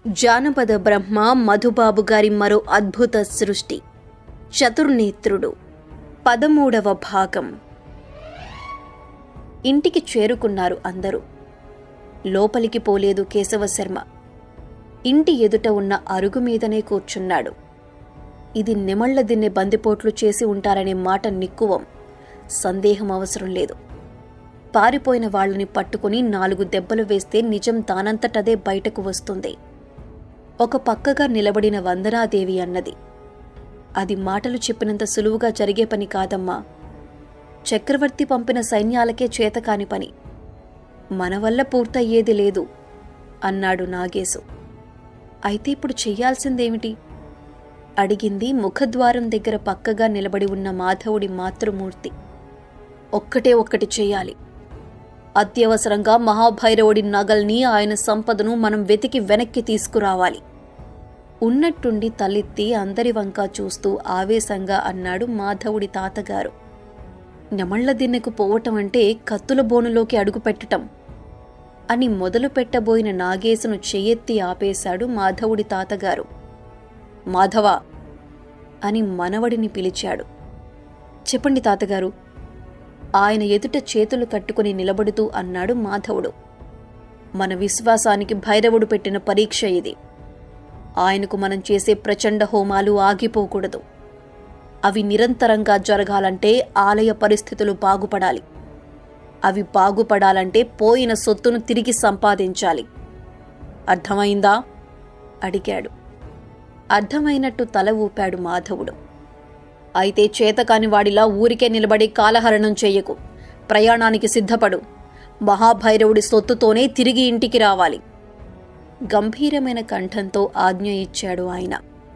జానపద బ్రహ్మ మధుబాబు గారి మరో అద్భుత సృష్టి చతుర్నేత్రుడు పదమూడవ భాగం ఇంటికి చేరుకున్నారు అందరూ లోపలికి పోలేదు కేశవ శర్మ ఇంటి ఎదుట ఉన్న అరుగు మీదనే కూర్చున్నాడు ఇది నిమళ్ల దిన్నె బందిపోట్లు చేసి ఉంటారనే మాట నిక్కువం సందేహం అవసరం లేదు పారిపోయిన వాళ్ళని పట్టుకుని నాలుగు దెబ్బలు వేస్తే నిజం దానంతటదే బయటకు వస్తుంది ఒక పక్కగా నిలబడిన వందనాదేవి అన్నది అది మాటలు చెప్పినంత సులువుగా జరిగే పని కాదమ్మా చక్రవర్తి పంపిన సైన్యాలకే చేతకాని పని మన వల్ల పూర్తయ్యేది లేదు అన్నాడు నాగేశు అయితే ఇప్పుడు చెయ్యాల్సిందేమిటి అడిగింది ముఖద్వారం దగ్గర పక్కగా నిలబడి ఉన్న మాధవుడి మాతృమూర్తి ఒక్కటే ఒక్కటి చెయ్యాలి అత్యవసరంగా మహాభైరవుడి నగల్ని ఆయన సంపదను మనం వెతికి వెనక్కి తీసుకురావాలి ఉన్నట్టుండి తలెత్తి అందరి వంక చూస్తూ ఆవేశంగా అన్నాడు మాధవుడి తాతగారు నెమళ్ల దిన్నెకు పోవటం అంటే కత్తుల బోనులోకి అడుగుపెట్టటం అని మొదలు పెట్టబోయిన నాగేశను చెయ్యెత్తి ఆపేశాడు మాధవుడి తాతగారు మాధవ అని మనవడిని పిలిచాడు చెప్పండి తాతగారు ఆయన ఎదుట చేతులు కట్టుకుని నిలబడుతూ అన్నాడు మాధవుడు మన విశ్వాసానికి భైరవుడు పెట్టిన పరీక్ష ఇది ఆయనకు మనం చేసే ప్రచండ హోమాలు ఆగిపోకూడదు అవి నిరంతరంగా జరగాలంటే ఆలయ పరిస్థితులు బాగుపడాలి అవి బాగుపడాలంటే పోయిన సొత్తును తిరిగి సంపాదించాలి అర్థమైందా అడిగాడు అర్థమైనట్టు తల ఊపాడు మాధవుడు అయితే చేతకాని వాడిలా ఊరికే నిలబడి కాలహరణం చెయ్యకు ప్రయాణానికి సిద్ధపడు మహాభైరవుడి సొత్తుతోనే తిరిగి ఇంటికి రావాలి గంభీరమైన కంఠంతో ఆజ్ఞ ఇచ్చాడు ఆయన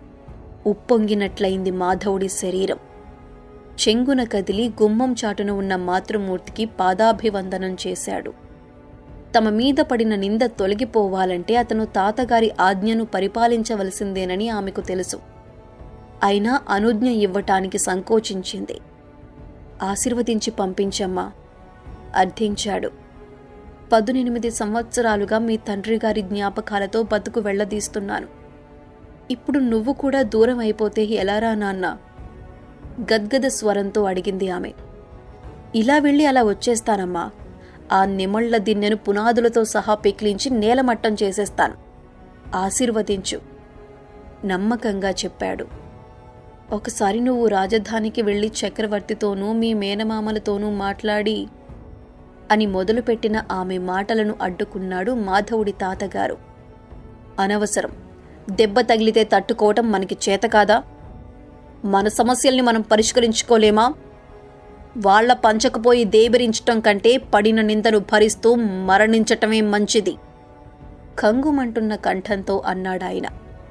ఉప్పొంగినట్లయింది మాధవుడి శరీరం చెంగున కదిలి గుమ్మం చాటున ఉన్న మాతృమూర్తికి పాదాభివందనం చేశాడు తమ మీద పడిన నింద తొలగిపోవాలంటే అతను తాతగారి ఆజ్ఞను పరిపాలించవలసిందేనని ఆమెకు తెలుసు అయినా అనుజ్ఞ ఇవ్వటానికి సంకోచించింది ఆశీర్వదించి పంపించమ్మా అర్థించాడు పదునెనిమిది సంవత్సరాలుగా మీ తండ్రి గారి జ్ఞాపకాలతో బతుకు వెళ్లదీస్తున్నాను ఇప్పుడు నువ్వు కూడా దూరం అయిపోతే ఎలారా నాన్న గద్గద స్వరంతో అడిగింది ఆమె ఇలా వెళ్ళి అలా వచ్చేస్తానమ్మా ఆ నిమళ్ల దిన్నెను పునాదులతో సహా పెకిలించి నేలమట్టం చేసేస్తాను ఆశీర్వదించు నమ్మకంగా చెప్పాడు ఒకసారి నువ్వు రాజధానికి వెళ్ళి చక్రవర్తితోనూ మీ మేనమామలతోనూ మాట్లాడి అని మొదలుపెట్టిన ఆమె మాటలను అడ్డుకున్నాడు మాధవుడి తాతగారు అనవసరం దెబ్బ తగిలితే తట్టుకోవటం మనకి చేత కాదా మన సమస్యల్ని మనం పరిష్కరించుకోలేమా వాళ్ల పంచకపోయి దేబరించటం కంటే పడిన నిందను భరిస్తూ మరణించటమే మంచిది కంగుమంటున్న కంఠంతో అన్నాడాయన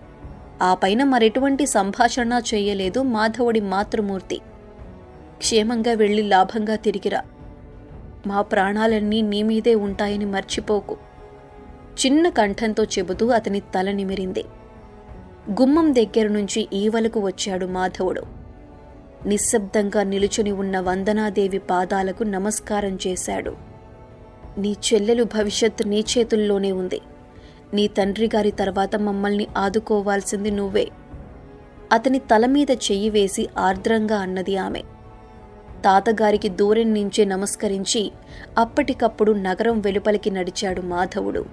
ఆ పైన మరెటువంటి సంభాషణ చెయ్యలేదు మాధవుడి మాతృమూర్తి క్షేమంగా వెళ్ళి లాభంగా తిరిగిరా మా ప్రాణాలన్నీ నీ మీదే ఉంటాయని మర్చిపోకు చిన్న కంఠంతో చెబుతూ అతని తల నిమిరింది గుమ్మం దగ్గర నుంచి ఈవలకు వచ్చాడు మాధవుడు నిశ్శబ్దంగా నిలుచుని ఉన్న వందనాదేవి పాదాలకు నమస్కారం చేశాడు నీ చెల్లెలు భవిష్యత్తు నీ చేతుల్లోనే ఉంది నీ తండ్రి గారి తర్వాత మమ్మల్ని ఆదుకోవాల్సింది నువ్వే అతని తల మీద చెయ్యి వేసి ఆర్ద్రంగా అన్నది ఆమె తాతగారికి దూరం నుంచే నమస్కరించి అప్పటికప్పుడు నగరం వెలుపలికి నడిచాడు మాధవుడు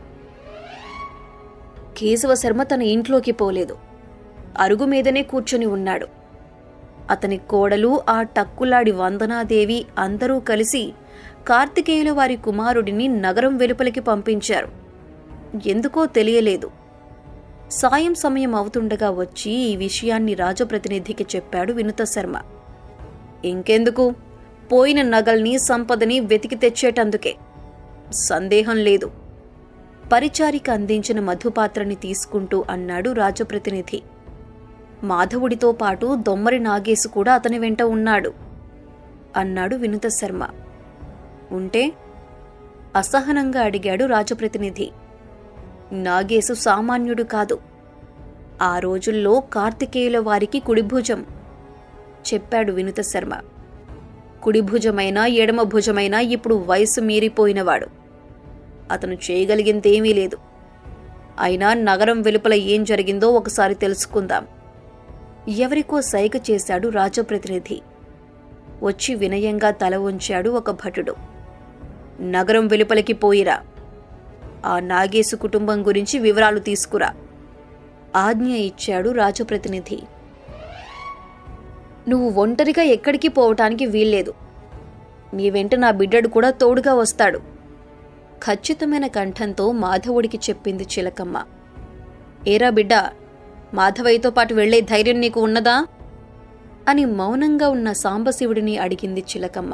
కేశవ శర్మ తన ఇంట్లోకి పోలేదు అరుగు మీదనే కూర్చొని ఉన్నాడు అతని కోడలు ఆ టక్కులాడి వందనాదేవి అందరూ కలిసి కార్తికేయుల వారి కుమారుడిని నగరం వెలుపలికి పంపించారు ఎందుకో తెలియలేదు సాయం సమయం అవుతుండగా వచ్చి ఈ విషయాన్ని రాజప్రతినిధికి చెప్పాడు వినుత శర్మ ఇంకెందుకు పోయిన నగల్ని సంపదని వెతికి తెచ్చేటందుకే సందేహం లేదు పరిచారిక అందించిన మధుపాత్రని తీసుకుంటూ అన్నాడు రాజప్రతినిధి మాధవుడితో పాటు దొమ్మరి నాగేశు కూడా అతని వెంట ఉన్నాడు అన్నాడు వినుత శర్మ ఉంటే అసహనంగా అడిగాడు రాజప్రతినిధి నాగేశు సామాన్యుడు కాదు ఆ రోజుల్లో కార్తికేయుల వారికి కుడిభుజం చెప్పాడు వినుత శర్మ కుడిభుజమైనా ఎడమ భుజమైనా ఇప్పుడు వయసు మీరిపోయినవాడు అతను చేయగలిగిందేమీ లేదు అయినా నగరం వెలుపల ఏం జరిగిందో ఒకసారి తెలుసుకుందాం ఎవరికో సైగ చేశాడు రాజప్రతినిధి వచ్చి వినయంగా తల ఉంచాడు ఒక భటుడు నగరం వెలుపలికి పోయిరా ఆ నాగేశు కుటుంబం గురించి వివరాలు తీసుకురా ఆజ్ఞ ఇచ్చాడు రాజప్రతినిధి నువ్వు ఒంటరిగా ఎక్కడికి పోవటానికి వీల్లేదు నీ వెంట నా బిడ్డడు కూడా తోడుగా వస్తాడు ఖచ్చితమైన కంఠంతో మాధవుడికి చెప్పింది చిలకమ్మ ఏరా బిడ్డ మాధవయ్యతో పాటు వెళ్లే ధైర్యం నీకు ఉన్నదా అని మౌనంగా ఉన్న సాంబశివుడిని అడిగింది చిలకమ్మ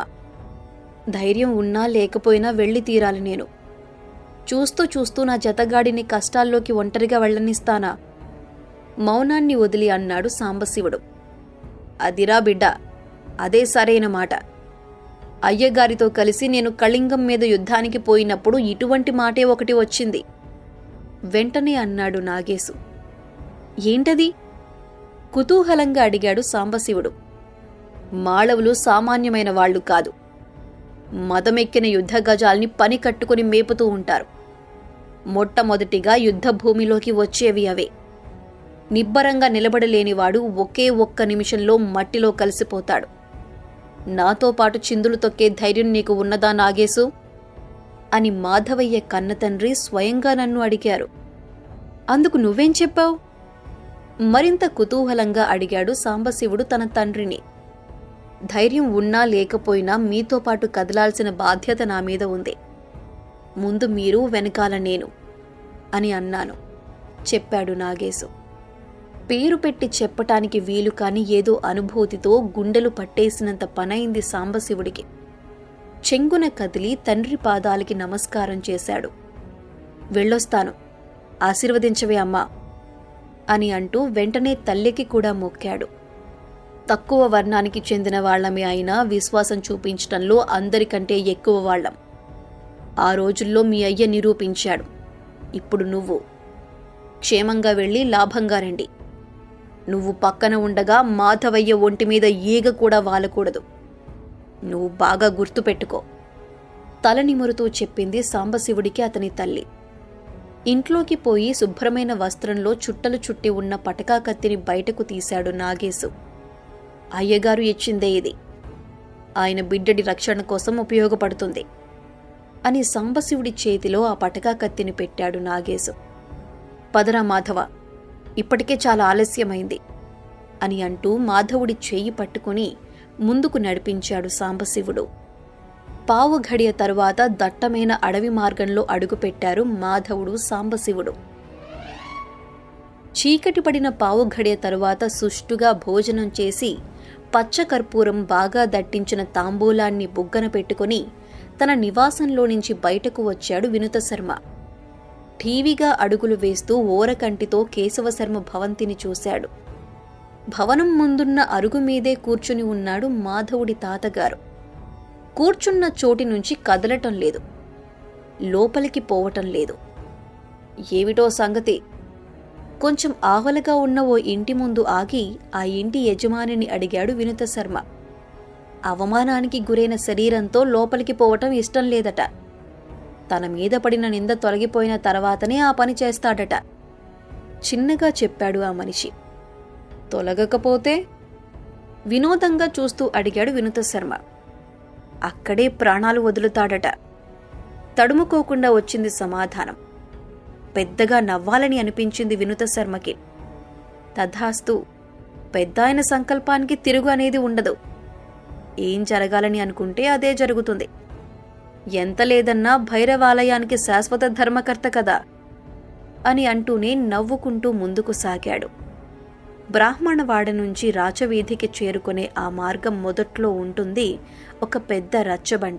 ధైర్యం ఉన్నా లేకపోయినా వెళ్ళి తీరాలి నేను చూస్తూ చూస్తూ నా జతగాడిని కష్టాల్లోకి ఒంటరిగా వెళ్ళనిస్తానా మౌనాన్ని వదిలి అన్నాడు సాంబశివుడు అదిరా బిడ్డ అదే సరైన మాట అయ్యగారితో కలిసి నేను కళింగం మీద యుద్ధానికి పోయినప్పుడు ఇటువంటి మాటే ఒకటి వచ్చింది వెంటనే అన్నాడు నాగేశు ఏంటది కుతూహలంగా అడిగాడు సాంబశివుడు మాళవులు సామాన్యమైన వాళ్ళు కాదు మదమెక్కిన యుద్ధ గజాల్ని పని కట్టుకుని మేపుతూ ఉంటారు మొట్టమొదటిగా యుద్ధ భూమిలోకి వచ్చేవి అవే నిబ్బరంగా నిలబడలేనివాడు ఒకే ఒక్క నిమిషంలో మట్టిలో కలిసిపోతాడు నాతో పాటు చిందులు తొక్కే ధైర్యం నీకు ఉన్నదా నాగేశు అని మాధవయ్య కన్నతండ్రి స్వయంగా నన్ను అడిగారు అందుకు నువ్వేం చెప్పావు మరింత కుతూహలంగా అడిగాడు సాంబశివుడు తన తండ్రిని ధైర్యం ఉన్నా లేకపోయినా మీతో పాటు కదలాల్సిన బాధ్యత నా మీద ఉంది ముందు మీరు వెనకాల నేను అని అన్నాను చెప్పాడు నాగేశు పేరు పెట్టి చెప్పటానికి వీలు కాని ఏదో అనుభూతితో గుండెలు పట్టేసినంత పనైంది సాంబశివుడికి చెంగున కదిలి తండ్రి పాదాలకి నమస్కారం చేశాడు వెళ్ళొస్తాను ఆశీర్వదించవే అమ్మా అని అంటూ వెంటనే తల్లికి కూడా మొక్కాడు తక్కువ వర్ణానికి చెందిన వాళ్ళమే అయినా విశ్వాసం చూపించటంలో అందరికంటే ఎక్కువ వాళ్ళం ఆ రోజుల్లో మీ అయ్య నిరూపించాడు ఇప్పుడు నువ్వు క్షేమంగా వెళ్ళి లాభంగా రండి నువ్వు పక్కన ఉండగా మాధవయ్య ఒంటి మీద ఈగ కూడా వాలకూడదు నువ్వు బాగా గుర్తుపెట్టుకో తల నిమురుతూ చెప్పింది సాంబశివుడికి అతని తల్లి ఇంట్లోకి పోయి శుభ్రమైన వస్త్రంలో చుట్టలు చుట్టి ఉన్న పటకా కత్తిని బయటకు తీశాడు నాగేశు అయ్యగారు ఇచ్చిందే ఇది ఆయన బిడ్డడి రక్షణ కోసం ఉపయోగపడుతుంది అని సాంబశివుడి చేతిలో ఆ పటకా కత్తిని పెట్టాడు నాగేశు పదరా మాధవ ఇప్పటికే చాలా ఆలస్యమైంది అని అంటూ మాధవుడి చెయ్యి పట్టుకుని ముందుకు నడిపించాడు సాంబశివుడు పావు ఘడియ తరువాత దట్టమైన అడవి మార్గంలో అడుగుపెట్టారు మాధవుడు సాంబశివుడు చీకటి పడిన పావు ఘడియ తరువాత సుష్టుగా భోజనం చేసి పచ్చకర్పూరం బాగా దట్టించిన తాంబూలాన్ని బుగ్గన పెట్టుకుని తన నివాసంలో నుంచి బయటకు వచ్చాడు వినుత శర్మ ఠీవిగా అడుగులు వేస్తూ ఓరకంటితో కేశవశర్మ భవంతిని చూశాడు భవనం ముందున్న అరుగు మీదే కూర్చుని ఉన్నాడు మాధవుడి తాతగారు కూర్చున్న చోటి నుంచి కదలటం లేదు లోపలికి పోవటం లేదు ఏమిటో సంగతి కొంచెం ఆవలగా ఉన్న ఓ ఇంటి ముందు ఆగి ఆ ఇంటి యజమానిని అడిగాడు వినుత శర్మ అవమానానికి గురైన శరీరంతో లోపలికి పోవటం ఇష్టం లేదట తన మీద పడిన నింద తొలగిపోయిన తర్వాతనే ఆ పని చేస్తాడట చిన్నగా చెప్పాడు ఆ మనిషి తొలగకపోతే వినోదంగా చూస్తూ అడిగాడు వినుత శర్మ అక్కడే ప్రాణాలు వదులుతాడట తడుముకోకుండా వచ్చింది సమాధానం పెద్దగా నవ్వాలని అనిపించింది వినుత శర్మకి తథాస్తు పెద్ద ఆయన సంకల్పానికి తిరుగు అనేది ఉండదు ఏం జరగాలని అనుకుంటే అదే జరుగుతుంది ఎంత లేదన్నా భైరవాలయానికి శాశ్వత ధర్మకర్త కదా అని అంటూనే నవ్వుకుంటూ ముందుకు సాగాడు బ్రాహ్మణవాడ నుంచి రాచవీధికి చేరుకునే ఆ మార్గం మొదట్లో ఉంటుంది ఒక పెద్ద రచ్చబండ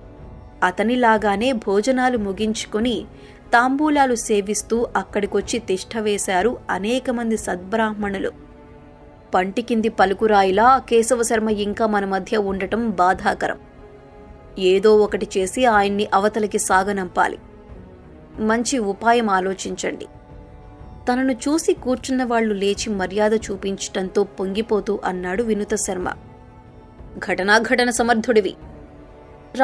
అతనిలాగానే భోజనాలు ముగించుకుని తాంబూలాలు సేవిస్తూ అక్కడికొచ్చి తిష్టవేశారు అనేక మంది సద్బ్రాహ్మణులు పంటి కింది పలుకురాయిలా కేశవశర్మ ఇంకా మన మధ్య ఉండటం బాధాకరం ఏదో ఒకటి చేసి ఆయన్ని అవతలికి సాగనంపాలి మంచి ఉపాయం ఆలోచించండి తనను చూసి కూర్చున్న వాళ్లు లేచి మర్యాద చూపించటంతో పొంగిపోతూ అన్నాడు వినుత శర్మ ఘటనాఘటన సమర్థుడివి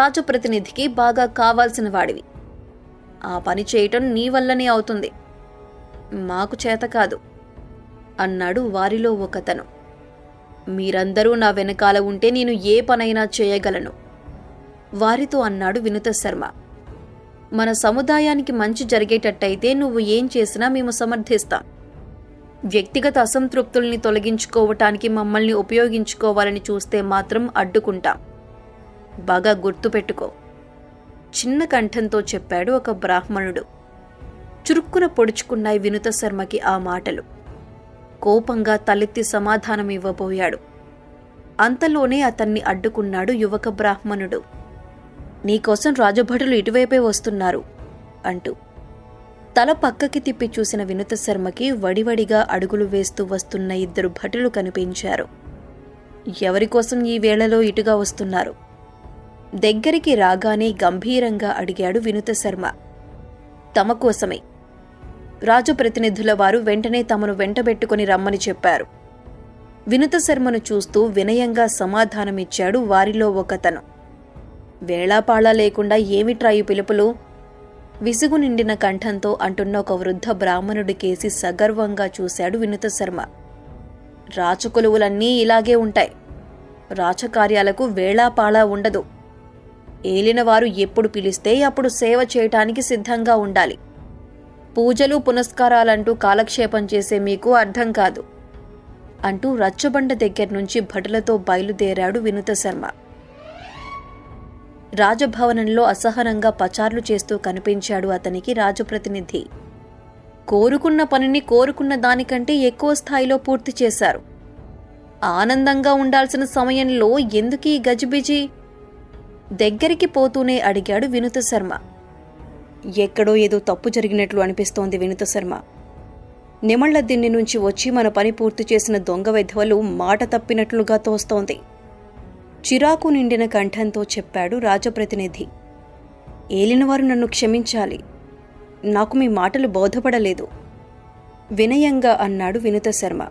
రాజప్రతినిధికి బాగా కావాల్సిన వాడివి ఆ పని చేయటం నీ వల్లనే అవుతుంది మాకు చేత కాదు అన్నాడు వారిలో ఒకతను మీరందరూ నా వెనకాల ఉంటే నేను ఏ పనైనా చేయగలను వారితో అన్నాడు వినుత శర్మ మన సముదాయానికి మంచి జరిగేటట్టయితే నువ్వు ఏం చేసినా మేము సమర్థిస్తాం వ్యక్తిగత అసంతృప్తుల్ని తొలగించుకోవటానికి మమ్మల్ని ఉపయోగించుకోవాలని చూస్తే మాత్రం అడ్డుకుంటాం బాగా గుర్తుపెట్టుకో చిన్న కంఠంతో చెప్పాడు ఒక బ్రాహ్మణుడు చురుక్కున పొడుచుకున్నాయి వినుత శర్మకి ఆ మాటలు కోపంగా తలెత్తి సమాధానం ఇవ్వబోయాడు అంతలోనే అతన్ని అడ్డుకున్నాడు యువక బ్రాహ్మణుడు నీకోసం రాజభటులు ఇటువైపే వస్తున్నారు అంటూ తల పక్కకి తిప్పి చూసిన వినుత శర్మకి వడివడిగా అడుగులు వేస్తూ వస్తున్న ఇద్దరు భటులు కనిపించారు ఎవరికోసం ఈ వేళలో ఇటుగా వస్తున్నారు దగ్గరికి రాగానే గంభీరంగా అడిగాడు వినుత శర్మ తమ కోసమే రాజప్రతినిధుల వారు వెంటనే తమను వెంటబెట్టుకుని రమ్మని చెప్పారు వినుత శర్మను చూస్తూ వినయంగా సమాధానమిచ్చాడు వారిలో ఒకతను వేళాపాళా లేకుండా ఏమిట్రా ఈ పిలుపులు విసుగు నిండిన కంఠంతో అంటున్న ఒక వృద్ధ బ్రాహ్మణుడి కేసి సగర్వంగా చూశాడు వినుత శర్మ రాచకొలువులన్నీ ఇలాగే ఉంటాయి రాచకార్యాలకు వేళాపాళా ఉండదు ఏలినవారు ఎప్పుడు పిలిస్తే అప్పుడు సేవ చేయటానికి సిద్ధంగా ఉండాలి పూజలు పునస్కారాలంటూ కాలక్షేపం చేసే మీకు అర్థం కాదు అంటూ రచ్చబండ దగ్గర నుంచి భటులతో బయలుదేరాడు వినుత శర్మ రాజభవనంలో అసహనంగా పచార్లు చేస్తూ కనిపించాడు అతనికి రాజప్రతినిధి కోరుకున్న పనిని కోరుకున్న దానికంటే ఎక్కువ స్థాయిలో పూర్తి చేశారు ఆనందంగా ఉండాల్సిన సమయంలో ఎందుకీ గజిబిజి దగ్గరికి పోతూనే అడిగాడు వినుత శర్మ ఎక్కడో ఏదో తప్పు జరిగినట్లు అనిపిస్తోంది వినుత శర్మ నిమళ్ల దిన్ని నుంచి వచ్చి మన పని పూర్తి చేసిన దొంగ వెధవలు మాట తప్పినట్లుగా తోస్తోంది చిరాకు నిండిన కంఠంతో చెప్పాడు రాజప్రతినిధి ఏలినవారు నన్ను క్షమించాలి నాకు మీ మాటలు బోధపడలేదు వినయంగా అన్నాడు వినుత శర్మ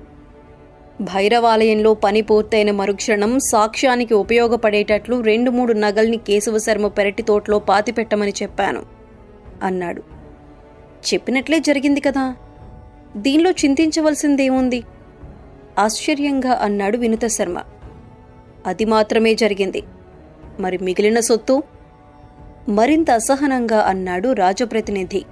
భైరవాలయంలో పని పూర్తయిన మరుక్షణం సాక్ష్యానికి ఉపయోగపడేటట్లు రెండు మూడు నగల్ని కేశవశర్మ పెరటి తోటలో పాతిపెట్టమని చెప్పాను అన్నాడు చెప్పినట్లే జరిగింది కదా దీనిలో చింతించవలసిందేముంది ఆశ్చర్యంగా అన్నాడు వినుత శర్మ అది మాత్రమే జరిగింది మరి మిగిలిన సొత్తు మరింత అసహనంగా అన్నాడు రాజప్రతినిధి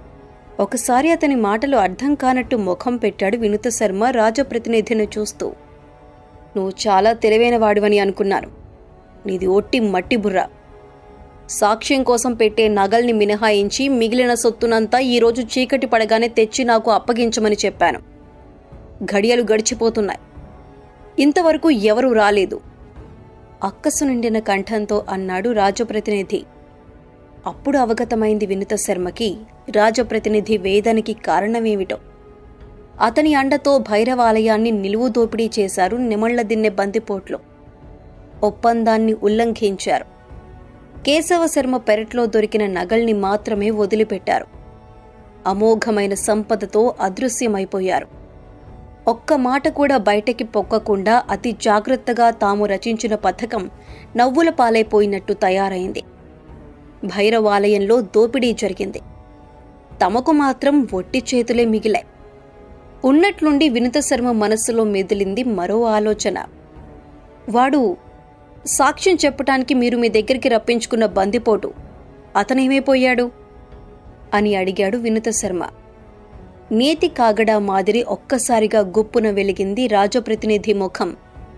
ఒకసారి అతని మాటలు అర్థం కానట్టు ముఖం పెట్టాడు వినుత శర్మ రాజప్రతినిధిని చూస్తూ నువ్వు చాలా తెలివైన వాడివని అనుకున్నాను నీది ఒట్టి మట్టి బుర్ర సాక్ష్యం కోసం పెట్టే నగల్ని మినహాయించి మిగిలిన సొత్తునంతా ఈరోజు చీకటి పడగానే తెచ్చి నాకు అప్పగించమని చెప్పాను ఘడియలు గడిచిపోతున్నాయి ఇంతవరకు ఎవరూ రాలేదు అక్కసు నిండిన కంఠంతో అన్నాడు రాజప్రతినిధి అప్పుడు అవగతమైంది వినుత శర్మకి రాజప్రతినిధి వేదనకి కారణమేమిటో అతని అండతో భైరవాలయాన్ని నిలువు దోపిడీ చేశారు నిమళ్ల దిన్నె బందిపోట్లో ఒప్పందాన్ని ఉల్లంఘించారు కేశవ శర్మ పెరట్లో దొరికిన నగల్ని మాత్రమే వదిలిపెట్టారు అమోఘమైన సంపదతో అదృశ్యమైపోయారు ఒక్క మాట కూడా బయటకి పొక్కకుండా అతి జాగ్రత్తగా తాము రచించిన పథకం నవ్వుల పాలైపోయినట్టు తయారైంది భైరవాలయంలో దోపిడీ జరిగింది తమకు మాత్రం ఒట్టి చేతులే మిగిలాయి ఉన్నట్లుండి వినుత శర్మ మనస్సులో మెదిలింది మరో ఆలోచన వాడు సాక్ష్యం చెప్పటానికి మీరు మీ దగ్గరికి రప్పించుకున్న బందిపోటు అతనేమైపోయాడు అని అడిగాడు వినుత శర్మ నేతి కాగడా మాదిరి ఒక్కసారిగా గుప్పున వెలిగింది రాజప్రతినిధి ముఖం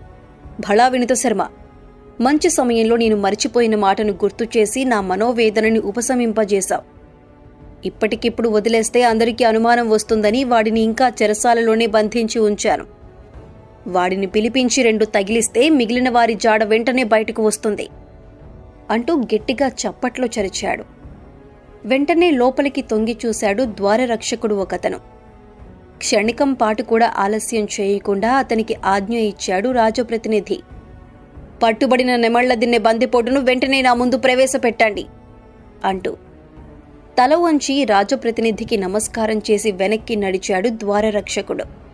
భళా వినుత శర్మ మంచి సమయంలో నేను మరిచిపోయిన మాటను గుర్తు చేసి నా మనోవేదనని ఉపశమింపజేశావు ఇప్పటికిప్పుడు వదిలేస్తే అందరికీ అనుమానం వస్తుందని వాడిని ఇంకా చెరసాలలోనే బంధించి ఉంచాను వాడిని పిలిపించి రెండు తగిలిస్తే మిగిలిన వారి జాడ వెంటనే బయటకు వస్తుంది అంటూ గట్టిగా చప్పట్లో చరిచాడు వెంటనే లోపలికి తొంగి చూశాడు ద్వారరక్షకుడు ఒకతను క్షణికం పాటు కూడా ఆలస్యం చేయకుండా అతనికి ఆజ్ఞ ఇచ్చాడు రాజప్రతినిధి పట్టుబడిన నెమళ్ల దిన్నె బందిపోటును వెంటనే నా ముందు ప్రవేశపెట్టండి అంటూ తల వంచి రాజప్రతినిధికి నమస్కారం చేసి వెనక్కి నడిచాడు ద్వారరక్షకుడు